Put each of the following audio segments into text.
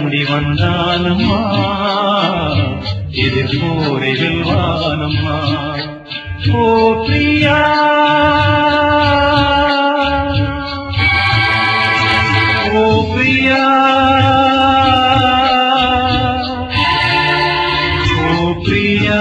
தாண்டி வந்தானம்மா எதிர் போரை வெல்வானம்மா ஓ பிரியா ஓ பிரியா ஓ பிரியா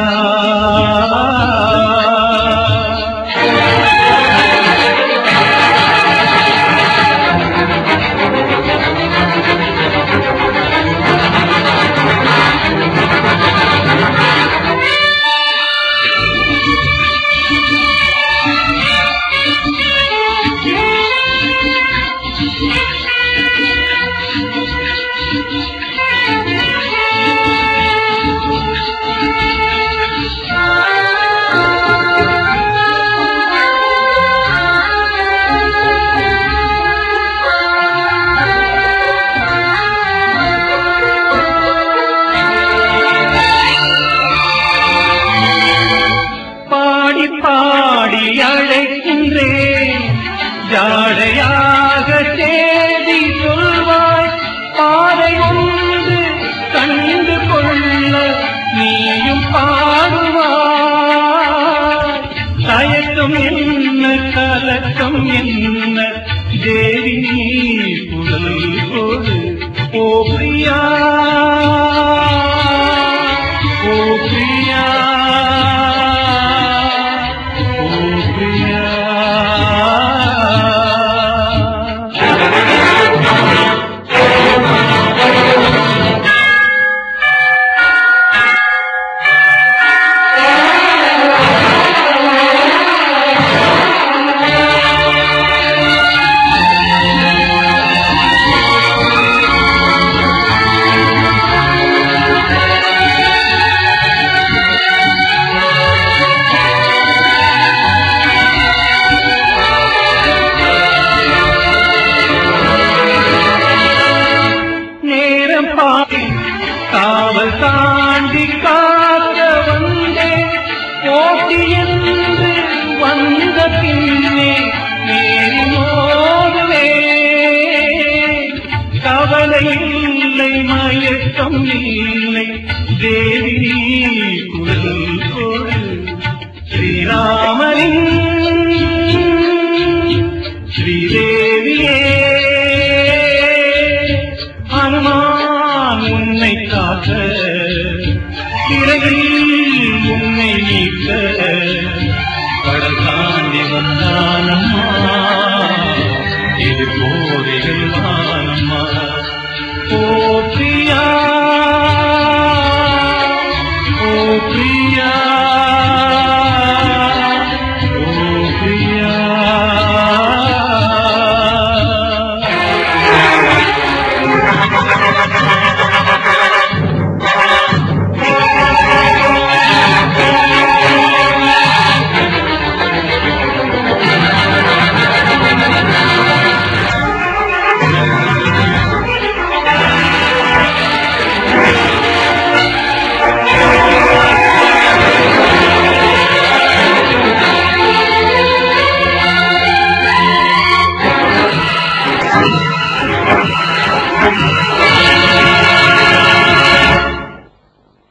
பாடி பாடி அழைக்கின்றேன் ஜாடையாக தேடி சொல்வாய் பாதை ஒன்று கண்டு கொள்ள நீயும் பாடுவாய் தயக்கம் என்ன கலக்கம் என்ன தேவி நீ குரல் கொடு ஓ பிரியா ஓ பிரியா ஓ பிரியா நேரம் பாடி காவல் தாண்டி காக்க வந்தேன் போட்டி என்று வந்த பின்னே நேரி மோதுவே கவலை இல்லை மயக்கம் இல்லை தேவி நீ குரல் கொடு ஸ்ரீராமரின் ஸ்ரீதேவியே ஹனுமான் உன்னை காக்க சிறகில் உன்னை நீக்க கடல் தாண்டி வந்தானம்மா இது போரிகள் வானம்மா ஓ பிரியா ஓ பிரியா ஓ பிரியா Thank you.